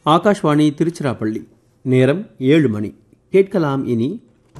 ஆகாஷ்வாணி திருச்சிராப்பள்ளி நேரம் ஏழு மணி கேட்கலாம் இனி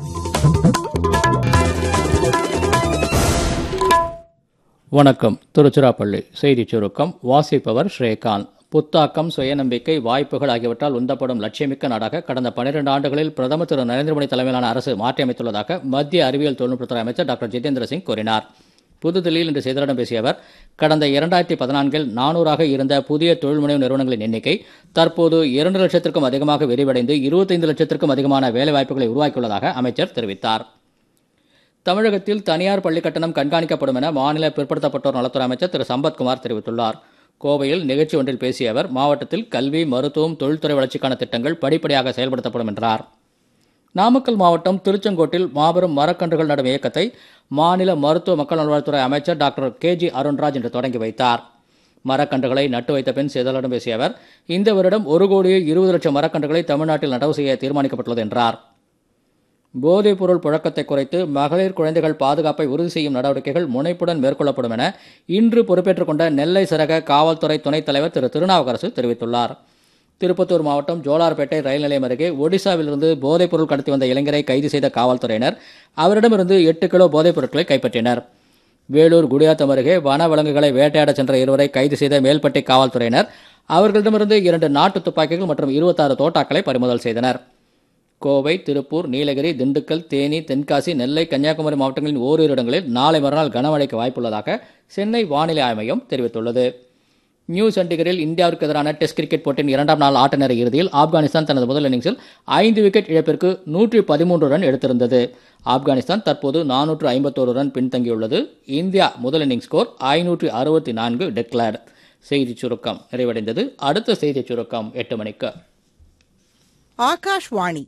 வணக்கம் திருச்சிராப்பள்ளி செய்திச் சுருக்கம் வாசிப்பவர் ஸ்ரீகாந்த் புத்தாக்கம் சுயநம்பிக்கை வாய்ப்புகள் ஆகியவற்றால் உந்தப்படும் லட்சியமிக்க நாடாக கடந்த பனிரெண்டு ஆண்டுகளில் பிரதமர் திரு நரேந்திர மோடி தலைமையிலான அரசு மாற்றியமைத்துள்ளதாக மத்திய அறிவியல் தொழில்நுட்பத்துறை அமைச்சர் டாக்டர் ஜிதேந்திர சிங் கூறினார் புதுதில்லியில் இன்று செய்தியாளர்களிடம் பேசிய அவர் கடந்த இரண்டாயிரத்தி பதினான்கில் நானூறாக இருந்த புதிய தொழில் முனைவு நிறுவனங்களின் எண்ணிக்கை தற்போது இரண்டு லட்சத்திற்கும் அதிகமாக விரிவடைந்து இருபத்தைந்து லட்சத்திற்கும் அதிகமான வேலைவாய்ப்புகளை உருவாக்கியுள்ளதாக அமைச்சர் தெரிவித்தார் தமிழகத்தில் தனியார் பள்ளி கட்டணம் கண்காணிக்கப்படும் என மாநில பிற்படுத்தப்பட்டோர் நலத்துறை அமைச்சர் திரு சம்பத்குமார் தெரிவித்துள்ளார் கோவையில் நிகழ்ச்சி ஒன்றில் பேசிய அவர் மாவட்டத்தில் கல்வி மருத்துவம் தொழில்துறை வளர்ச்சிக்கான திட்டங்கள் படிப்படியாக செயல்படுத்தப்படும் என்றார் நாமக்கல் மாவட்டம் திருச்செங்கோட்டில் மாபெரும் மரக்கன்றுகள் நடும் இயக்கத்தை மாநில மருத்துவ மக்கள் நல்வாழ்வுத்துறை அமைச்சர் டாக்டர் கே ஜி அருண்ராஜ் இன்று தொடங்கி வைத்தார் மரக்கன்றுகளை நட்டு வைத்த பின் செய்தியாளரிடம் பேசிய அவர் இந்த வருடம் ஒரு கோடியே இருபது லட்சம் மரக்கன்றுகளை தமிழ்நாட்டில் நடவு செய்ய தீர்மானிக்கப்பட்டுள்ளது என்றார் போதைப் பொருள் புழக்கத்தை குறைத்து மகளிர் குழந்தைகள் பாதுகாப்பை உறுதி செய்யும் நடவடிக்கைகள் முனைப்புடன் மேற்கொள்ளப்படும் என இன்று பொறுப்பேற்றுக் கொண்ட நெல்லை சிறக காவல்துறை துணைத் தலைவர் திரு திருநாவுக்கரசு தெரிவித்துள்ளார் திருப்பத்தூர் மாவட்டம் ஜோலார்பேட்டை ரயில் நிலையம் அருகே ஒடிசாவிலிருந்து போதைப் பொருள் கடத்தி வந்த இளைஞரை கைது செய்த காவல்துறையினர் அவரிடமிருந்து எட்டு கிலோ போதைப் பொருட்களை கைப்பற்றினர் வேலூர் குடியாத்தம் அருகே வன விலங்குகளை வேட்டையாடச் சென்ற இருவரை கைது செய்த மேல்பட்டி காவல்துறையினர் அவர்களிடமிருந்து இரண்டு நாட்டு துப்பாக்கிகள் மற்றும் இருபத்தாறு தோட்டாக்களை பறிமுதல் செய்தனர் கோவை திருப்பூர் நீலகிரி திண்டுக்கல் தேனி தென்காசி நெல்லை கன்னியாகுமரி மாவட்டங்களின் ஓரிரு இடங்களில் நாளை மறுநாள் கனமழைக்கு வாய்ப்புள்ளதாக சென்னை வானிலை ஆய்வு மையம் தெரிவித்துள்ளது நியூ சண்டிகரில் இந்தியாவிற்கு எதிரான டெஸ்ட் கிரிக்கெட் போட்டியின் இரண்டாம் நாள் ஆட்ட நேர இறுதியில் ஆப்கானிஸ்தான் தனது முதல் இன்னிங்ஸில் ஐந்து விக்கெட் இழப்பிற்கு நூற்றி பதிமூன்று ரன் எடுத்திருந்தது ஆப்கானிஸ்தான் தற்போது நானூற்று ஐம்பத்தோரு ரன் பின்தங்கியுள்ளது இந்தியா முதல் இன்னிங்ஸ் ஸ்கோர் ஐநூற்றி அறுபத்தி நான்கு டெக்ளேர்டு செய்திச் சுருக்கம் நிறைவடைந்தது அடுத்த செய்திச் சுருக்கம் எட்டு மணிக்கு ஆகாஷ்வாணி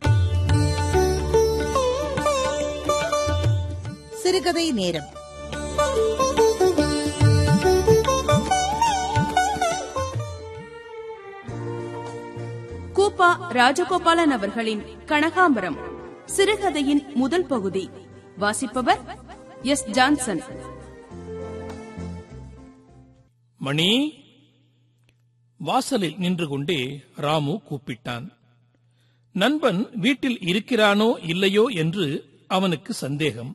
சிறுகதை நேரம் கூப்பா ராஜகோபாலன் அவர்களின் கனகாம்பரம் சிறுகதையின் முதல் பகுதி வாசிப்பவர் எஸ் ஜான்சன் மணி வாசலில் நின்று கொண்டே ராமு கூப்பிட்டான் நண்பன் வீட்டில் இருக்கிறானோ இல்லையோ என்று அவனுக்கு சந்தேகம்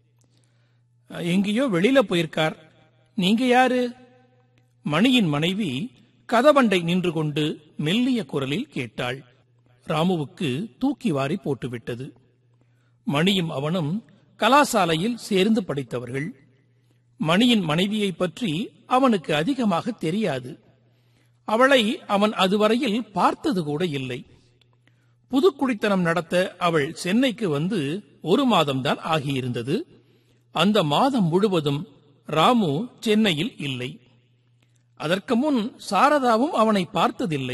எங்கேயோ வெளியில போயிருக்கார் நீங்க யாரு மணியின் மனைவி கதவண்டை நின்று கொண்டு மெல்லிய குரலில் கேட்டாள் ராமுவுக்கு தூக்கி வாரி போட்டுவிட்டது மணியும் அவனும் கலாசாலையில் சேர்ந்து படித்தவர்கள் மணியின் மனைவியை பற்றி அவனுக்கு அதிகமாக தெரியாது அவளை அவன் அதுவரையில் பார்த்தது கூட இல்லை புதுக்குடித்தனம் நடத்த அவள் சென்னைக்கு வந்து ஒரு மாதம்தான் ஆகியிருந்தது அந்த மாதம் முழுவதும் ராமு சென்னையில் இல்லை அதற்கு முன் சாரதாவும் அவனை பார்த்ததில்லை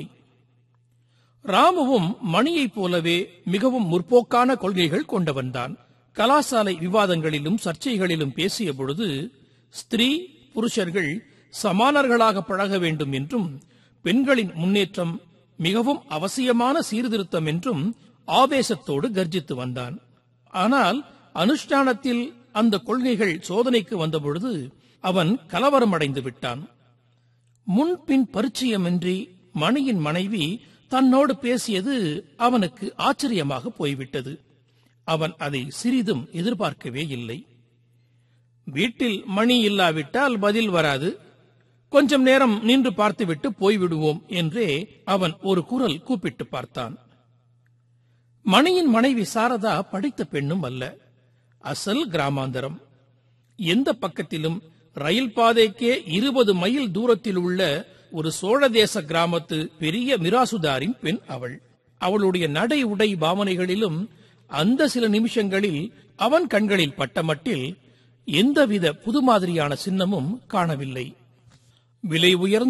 ராமுவும் மணியைப் போலவே மிகவும் முற்போக்கான கொள்கைகள் கொண்டவன்தான் கலாசாலை விவாதங்களிலும் சர்ச்சைகளிலும் பேசிய பொழுது ஸ்திரீ புருஷர்கள் சமானர்களாக பழக வேண்டும் என்றும் பெண்களின் முன்னேற்றம் மிகவும் அவசியமான சீர்திருத்தம் என்றும் ஆவேசத்தோடு கர்ஜித்து வந்தான் ஆனால் அனுஷ்டானத்தில் அந்த கொள்கைகள் சோதனைக்கு வந்தபொழுது அவன் கலவரம் அடைந்து விட்டான் முன்பின் பரிச்சயமின்றி மணியின் மனைவி தன்னோடு பேசியது அவனுக்கு ஆச்சரியமாக போய்விட்டது அவன் அதை சிறிதும் எதிர்பார்க்கவே இல்லை வீட்டில் மணி இல்லாவிட்டால் பதில் வராது கொஞ்சம் நேரம் நின்று பார்த்துவிட்டு போய்விடுவோம் என்றே அவன் ஒரு குரல் கூப்பிட்டு பார்த்தான் மணியின் மனைவி சாரதா படித்த பெண்ணும் அல்ல அசல் கிராமாந்தரம் எந்த பக்கத்திலும் ரயில் பாதைக்கே இருபது மைல் தூரத்தில் உள்ள ஒரு சோழதேச கிராமத்து பெரிய மிராசுதாரின் பெண் அவள் அவளுடைய நடை உடை பாவனைகளிலும் அந்த சில நிமிஷங்களில் அவன் கண்களில் பட்டமட்டில் எந்தவித புது மாதிரியான சின்னமும் காணவில்லை விலை உயர்ந்த